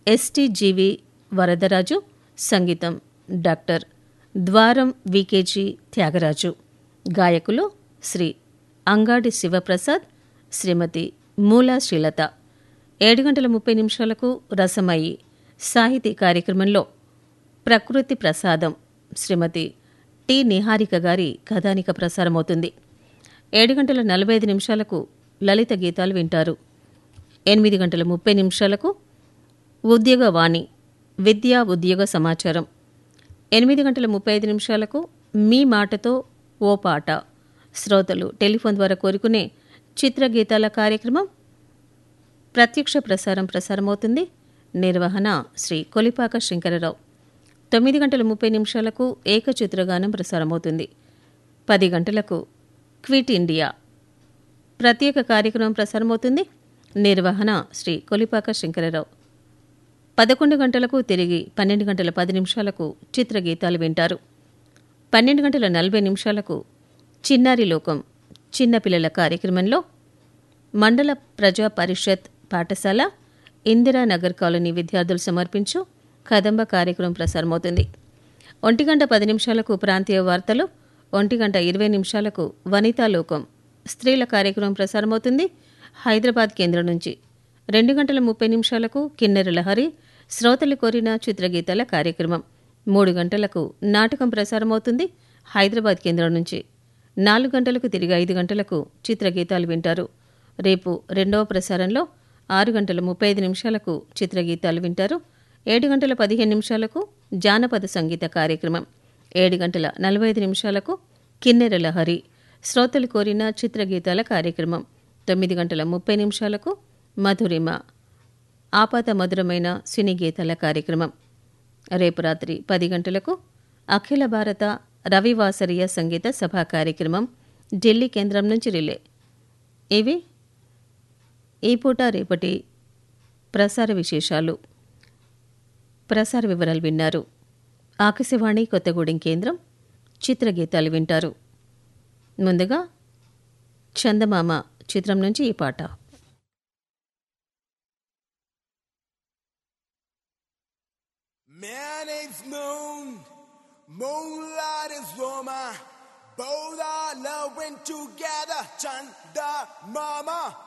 ఎస్టీజీవి వరదరాజు సంగీతం డాక్టర్ ద్వారం వికేజీ త్యాగరాజు గాయకులు శ్రీ అంగాడి శివప్రసాద్ శ్రీమతి మూలా శ్రీలత ఏడు గంటల ముప్పై నిమిషాలకు రసమయి సాహితీ కార్యక్రమంలో ప్రకృతి ప్రసాదం శ్రీమతి టి నిహారిక గారి కథానిక ప్రసారమవుతుంది ఏడు గంటల నలభై ఐదు నిమిషాలకు లలిత గీతాలు వింటారు ఎనిమిది గంటల ముప్పై నిమిషాలకు ఉద్యోగవాణి విద్యా ఉద్యోగ సమాచారం ఎనిమిది గంటల ముప్పై ఐదు నిమిషాలకు మీ మాటతో ఓ పాట శ్రోతలు టెలిఫోన్ ద్వారా కోరుకునే చిత్రగీతాల కార్యక్రమం ప్రత్యక్ష ప్రసారం ప్రసారమవుతుంది నిర్వహణ శ్రీ కొలిపాక శంకరరావు తొమ్మిది గంటల ముప్పై నిమిషాలకు ఏకచిత్రగానం ప్రసారమవుతుంది పది గంటలకు క్విట్ ఇండియా ప్రత్యేక కార్యక్రమం ప్రసారమవుతుంది నిర్వహణ శ్రీ కొలిపాక శంకరరావు పదకొండు గంటలకు తిరిగి పన్నెండు గంటల పది నిమిషాలకు చిత్రగీతాలు వింటారు పన్నెండు గంటల నలభై నిమిషాలకు చిన్నారి లోకం చిన్నపిల్లల కార్యక్రమంలో మండల ప్రజా పరిషత్ పాఠశాల ఇందిరానగర్ కాలనీ విద్యార్థులు సమర్పించు కదంబ కార్యక్రమం ప్రసారమవుతుంది ఒంటి గంట పది నిమిషాలకు ప్రాంతీయ వార్తలు ఒంటి గంట ఇరవై నిమిషాలకు వనితా లోకం స్త్రీల కార్యక్రమం ప్రసారమవుతుంది హైదరాబాద్ కేంద్రం నుంచి రెండు గంటల ముప్పై నిమిషాలకు కిన్నెర లహరి శ్రోతలు కోరిన చిత్రగీతాల కార్యక్రమం మూడు గంటలకు నాటకం ప్రసారమవుతుంది హైదరాబాద్ కేంద్రం నుంచి నాలుగు గంటలకు తిరిగి ఐదు గంటలకు చిత్రగీతాలు వింటారు రేపు రెండవ ప్రసారంలో ఆరు గంటల ముప్పై ఐదు నిమిషాలకు చిత్రగీతాలు వింటారు ఏడు గంటల పదిహేను నిమిషాలకు జానపద సంగీత కార్యక్రమం ఏడు గంటల నలభై ఐదు నిమిషాలకు కిన్నెర లహరి శ్రోతలు కోరిన చిత్రగీతాల కార్యక్రమం తొమ్మిది గంటల ముప్పై నిమిషాలకు మధురిమ ఆపాత మధురమైన సినీ గీతాల కార్యక్రమం రేపు రాత్రి పది గంటలకు అఖిల భారత రవివాసరీయ సంగీత సభా కార్యక్రమం ఢిల్లీ కేంద్రం నుంచి రిలే ఇవి ఈ పూట రేపటి ప్రసార విశేషాలు ప్రసార వివరాలు విన్నారు ఆకాశవాణి కొత్తగూడెం కేంద్రం చిత్రగీతాలు వింటారు ముందుగా చందమామ చిత్రం నుంచి ఈ పాట Man is moon, moonlight is woman. Both are loving together, Chanda Mama.